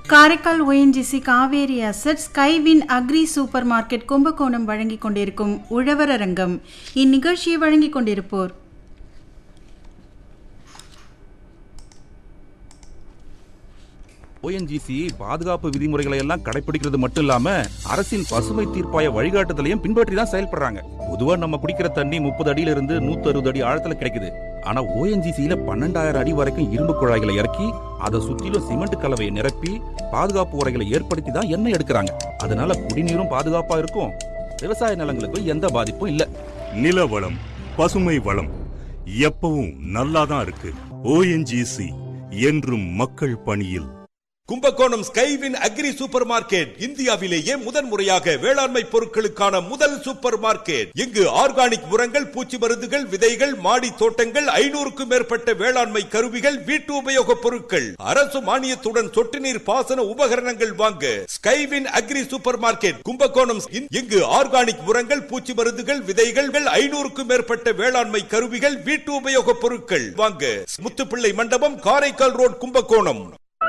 Karaikal ONGC Kaveri asset Skywin agri super market Kumbakonam வழங்கிக் கொண்டிருக்கும் உழவர் அரங்கம் இந்நிகழ்ச்சியை வழங்கிக் கொண்டிருப்போர் ஓஎன்ஜிசி பாதுகாப்பு விதிமுறைகளை எல்லாம் கடைபிடிக்கிறது மட்டும் இல்லாம அரசின் பசுமை தீர்ப்பாய வழிகாட்டுதலையும் பின்பற்றி தான் செயல்படுறாங்க பொதுவா நம்ம குடிக்கிற தண்ணி முப்பது அடியில இருந்து நூத்தி அறுபது அடி ஆழத்துல கிடைக்குது ஆனா ஓஎன்ஜிசியில பன்னெண்டாயிரம் அடி வரைக்கும் இரும்பு குழாய்களை இறக்கி அதை சுத்திலும் சிமெண்ட் கலவையை நிரப்பி பாதுகாப்பு உரைகளை ஏற்படுத்தி தான் எண்ணெய் எடுக்கிறாங்க அதனால குடிநீரும் பாதுகாப்பா இருக்கும் விவசாய நிலங்களுக்கும் எந்த பாதிப்பும் இல்ல நில வளம் பசுமை வளம் எப்பவும் நல்லாதான் இருக்கு ஓஎன்ஜிசி என்றும் மக்கள் பணியில் Kumbakonam Skywin agri super market இந்தியாவிலேயே முதன் முறையாக வேளாண்மை பொருட்களுக்கான முதல் சூப்பர் மார்க்கெட் இங்கு ஆர்கானிக் உரங்கள் பூச்சி மருந்துகள் விதைகள் மாடி தோட்டங்கள் ஐநூறுக்கும் மேற்பட்ட வேளாண்மை கருவிகள் வீட்டு உபயோக பொருட்கள் அரசு மானியத்துடன் சொட்டு நீர் பாசன உபகரணங்கள் வாங்க Skywin agri super market Kumbakonam இங்கு ஆர்கானிக் உரங்கள் பூச்சி மருந்துகள் விதைகள் ஐநூறுக்கும் மேற்பட்ட வேளாண்மை கருவிகள் வீட்டு உபயோக பொருட்கள் வாங்க முத்துப்பிள்ளை மண்டபம் காரைக்கால் ரோட் கும்பகோணம்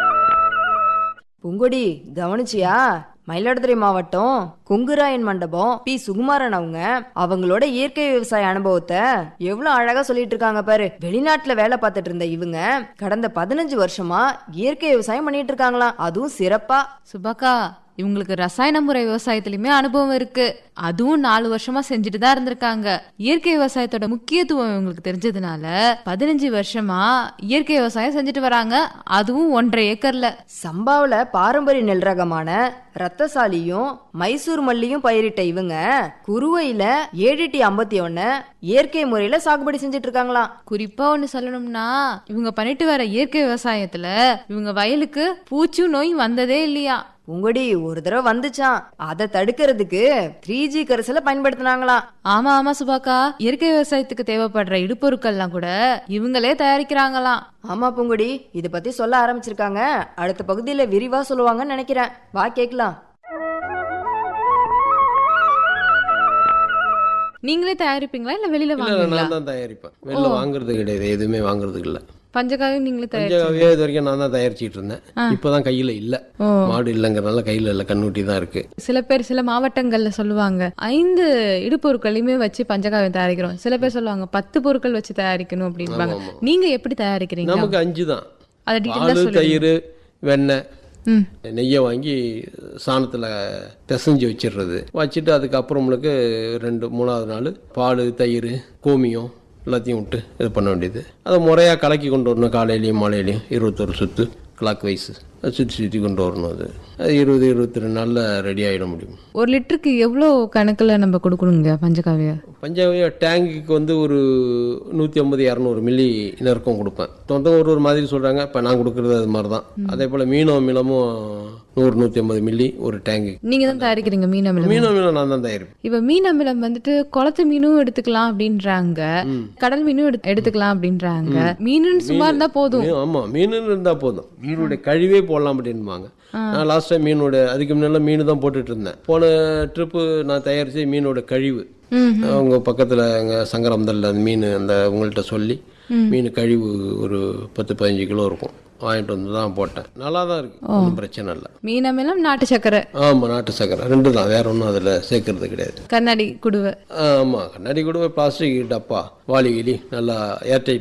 பூங்கொடி கவனிச்சியா மயிலாடுதுறை மாவட்டம் கொங்குராயன் மண்டபம் பி சுகுமாரன் அவங்க அவங்களோட இயற்கை விவசாய அனுபவத்தை எவ்வளவு அழகா சொல்லிட்டு இருக்காங்க பாரு வெளிநாட்டுல வேலை பார்த்துட்டு இருந்த இவங்க கடந்த பதினஞ்சு வருஷமா இயற்கை விவசாயம் பண்ணிட்டு இருக்காங்களாம் அதுவும் சிறப்பா சுபாக்கா இவங்களுக்கு ரசாயன முறை விவசாயத்திலயுமே அனுபவம் இருக்கு அதுவும் நாலு வருஷமா செஞ்சுட்டு தான் இருந்திருக்காங்க இயற்கை விவசாயத்தோட முக்கியத்துவம் இவங்களுக்கு தெரிஞ்சதுனால பதினஞ்சு வருஷமா இயற்கை விவசாயம் செஞ்சுட்டு வராங்க அதுவும் ஒன்றரை ஏக்கர்ல சம்பாவுல பாரம்பரிய நெல் ரகமான ரத்தசாலியும் மைசூர் மல்லியும் பயிரிட்ட இவங்க குருவையில ஏடிடி ஐம்பத்தி ஒன்னு இயற்கை முறையில சாகுபடி செஞ்சுட்டு இருக்காங்களாம் குறிப்பா ஒண்ணு சொல்லணும்னா இவங்க பண்ணிட்டு வர இயற்கை விவசாயத்துல இவங்க வயலுக்கு பூச்சும் நோய் வந்ததே இல்லையா உங்கடி ஒரு தடவை வந்துச்சான் அதை தடுக்கிறதுக்கு த்ரீ ஜி கரிசலை பயன்படுத்தினாங்களாம் ஆமா ஆமா சுபாக்கா இயற்கை விவசாயத்துக்கு தேவைப்படுற இடுபொருட்கள்லாம் கூட இவங்களே தயாரிக்கிறாங்களாம் ஆமா பூங்குடி இத பத்தி சொல்ல ஆரம்பிச்சிருக்காங்க அடுத்த பகுதியில விரிவா சொல்லுவாங்கன்னு நினைக்கிறேன் வா கேக்கலாம் நீங்களே தயாரிப்பீங்களா இல்ல வெளியில இல்ல வாங்குவீங்களா நான் தான் தயாரிப்பேன் வெளில வாங்குறது கிடையாது எதுவுமே வாங்குறதுக்கு இல்ல பஞ்சகாவியம் நீங்களே தயாரிச்சு பஞ்சகாவியே இது வரைக்கும் நான் தான் தயாரிச்சிட்டு இருந்தேன் இப்பதான் கையில இல்ல மாடு இல்லைங்கிறனால கையில இல்ல கண்ணுட்டி தான் இருக்கு சில பேர் சில மாவட்டங்கள்ல சொல்லுவாங்க ஐந்து இடுபொருட்களையுமே வச்சு பஞ்சகாவியம் தயாரிக்கிறோம் சில பேர் சொல்லுவாங்க பத்து பொருட்கள் வச்சு தயாரிக்கணும் அப்படின்பாங்க ஆமா, ஆமா. நீங்க எப்படி தயாரிக்கிறீங்க நமக்கு அஞ்சு தான் அதை டீட்டெயிலா பால் சொல்லுங்க தயிர் வெண்ணெய் ம் நெய்யை வாங்கி சாணத்தில் பிசைஞ்சு வச்சிடுறது வச்சுட்டு அதுக்கப்புறமளுக்கு ரெண்டு மூணாவது நாள் பால் தயிர் கோமியம் எல்லாத்தையும் விட்டு இது பண்ண வேண்டியது அதை முறையாக கலக்கி கொண்டு வரணும் காலையிலையும் மாலையிலையும் இருபத்தொரு சுற்று கிளாக் வைஸ் சுற்றி சுற்றி கொண்டு வரணும் அது அது இருபது இருபத்தி ரெண்டு நாளில் ரெடி ஆகிட முடியும் ஒரு லிட்டருக்கு எவ்வளோ கணக்குல நம்ம கொடுக்கணுங்க பஞ்சகாவிய பஞ்சாபிய டேங்குக்கு வந்து ஒரு நூற்றி ஐம்பது இரநூறு மில்லி நெருக்கம் கொடுப்பேன் தொந்தம் ஒரு ஒரு மாதிரி சொல்கிறாங்க இப்போ நான் கொடுக்குறது அது மாதிரி தான் அதே போல் மீனோ அமிலமும் நூறு நூற்றி ஐம்பது மில்லி ஒரு டேங்கு நீங்க தான் தயாரிக்கிறீங்க மீன் அமிலம் மீனோ அமிலம் நான் தான் தயாரிப்பேன் இப்ப மீன் அமிலம் வந்துட்டு குளத்து மீனும் எடுத்துக்கலாம் அப்படின்றாங்க கடல் மீனும் எடுத்து- எடுத்துக்கலாம் அப்படின்றாங்க மீனுன்னு சும்மா இருந்தா போதும் மீன் ஆமா மீனுன்னு இருந்தா போதும் மீனுடைய கழிவே போடலாம் அப்படின்பாங்க நான் லாஸ்ட் டைம் மீனோட அதுக்கு முன்னால மீன் தான் போட்டுட்டு இருந்தேன் போன ட்ரிப்பு நான் தயாரிச்ச மீனோட கழிவு அவங்க பக்கத்துல அங்க சங்கரம்தல்ல அந்த மீன் அந்த உங்கள்கிட்ட சொல்லி மீன் கழிவு ஒரு பத்து பதினஞ்சு கிலோ இருக்கும் வாங்கிட்டு வந்து தான் போட்டேன் நல்லா தான் இருக்கு ஒன்றும் பிரச்சனை இல்லை மீன் அமிலம் நாட்டு சக்கரை ஆமா நாட்டு சக்கரை ரெண்டு தான் வேற ஒன்றும் அதுல சேர்க்கறது கிடையாது கண்ணாடி குடுவை ஆமா கண்ணாடி கூட பிளாஸ்டிக் டப்பா வாளி கிளி நல்லா ஏர்டைட்